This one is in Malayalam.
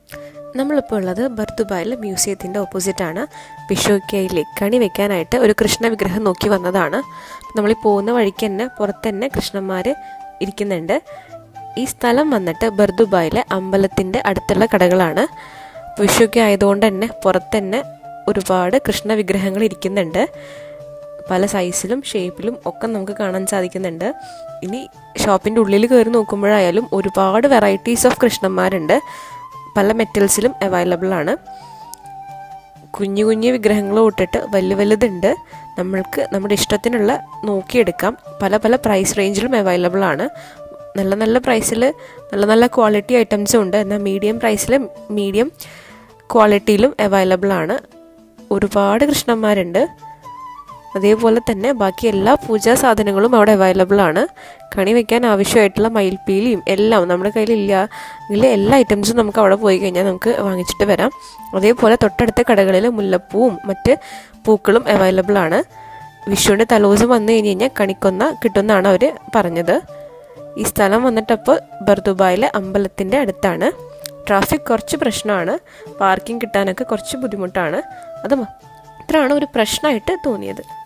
നമ്മളിപ്പോൾ ഉള്ളത് ബർദുബായിലെ മ്യൂസിയത്തിൻ്റെ ഓപ്പോസിറ്റാണ് വിഷുക്കയിലെ കണി വെക്കാനായിട്ട് ഒരു കൃഷ്ണ വിഗ്രഹം നോക്കി വന്നതാണ് നമ്മൾ ഈ പോകുന്ന വഴിക്ക് തന്നെ പുറത്ത് തന്നെ കൃഷ്ണന്മാർ ഇരിക്കുന്നുണ്ട് ഈ സ്ഥലം വന്നിട്ട് ബർദുബായിലെ അമ്പലത്തിൻ്റെ അടുത്തുള്ള കടകളാണ് വിഷുക്കെ ആയതുകൊണ്ട് തന്നെ പുറത്ത് തന്നെ ഒരുപാട് കൃഷ്ണ വിഗ്രഹങ്ങൾ ഇരിക്കുന്നുണ്ട് പല സൈസിലും ഷേപ്പിലും ഒക്കെ നമുക്ക് കാണാൻ സാധിക്കുന്നുണ്ട് ഇനി ഷോപ്പിൻ്റെ ഉള്ളിൽ കയറി നോക്കുമ്പോഴായാലും ഒരുപാട് വെറൈറ്റീസ് ഓഫ് കൃഷ്ണന്മാരുണ്ട് പല മെറ്റൽസിലും അവൈലബിൾ ആണ് കുഞ്ഞു കുഞ്ഞു വിഗ്രഹങ്ങൾ തൊട്ടിട്ട് വലിയ വലുതുണ്ട് നമ്മൾക്ക് നമ്മുടെ ഇഷ്ടത്തിനുള്ള നോക്കിയെടുക്കാം പല പല പ്രൈസ് റേഞ്ചിലും അവൈലബിൾ ആണ് നല്ല നല്ല പ്രൈസിൽ നല്ല നല്ല ക്വാളിറ്റി ഐറ്റംസും ഉണ്ട് എന്നാൽ മീഡിയം പ്രൈസിൽ മീഡിയം ക്വാളിറ്റിയിലും അവൈലബിൾ ആണ് ഒരുപാട് കൃഷ്ണന്മാരുണ്ട് അതേപോലെ തന്നെ ബാക്കി എല്ലാ പൂജാ സാധനങ്ങളും അവിടെ അവൈലബിൾ ആണ് കണി വെക്കാൻ ആവശ്യമായിട്ടുള്ള മയിൽപ്പീലിയും എല്ലാം നമ്മുടെ കയ്യിലില്ല എങ്കിൽ എല്ലാ ഐറ്റംസും നമുക്ക് അവിടെ പോയി കഴിഞ്ഞാൽ നമുക്ക് വാങ്ങിച്ചിട്ട് വരാം അതേപോലെ തൊട്ടടുത്ത കടകളിൽ മുല്ലപ്പൂവും മറ്റ് പൂക്കളും അവൈലബിൾ ആണ് വിഷുവിൻ്റെ തലേദിവസം വന്നു കഴിഞ്ഞ് കഴിഞ്ഞാൽ കണിക്കൊന്ന കിട്ടുമെന്നാണ് അവർ പറഞ്ഞത് ഈ സ്ഥലം വന്നിട്ടപ്പോൾ ബർദുബായിലെ അമ്പലത്തിൻ്റെ അടുത്താണ് ട്രാഫിക് കുറച്ച് പ്രശ്നമാണ് പാർക്കിംഗ് കിട്ടാനൊക്കെ കുറച്ച് ബുദ്ധിമുട്ടാണ് അത് മാത്രമാണ് ഒരു പ്രശ്നമായിട്ട് തോന്നിയത്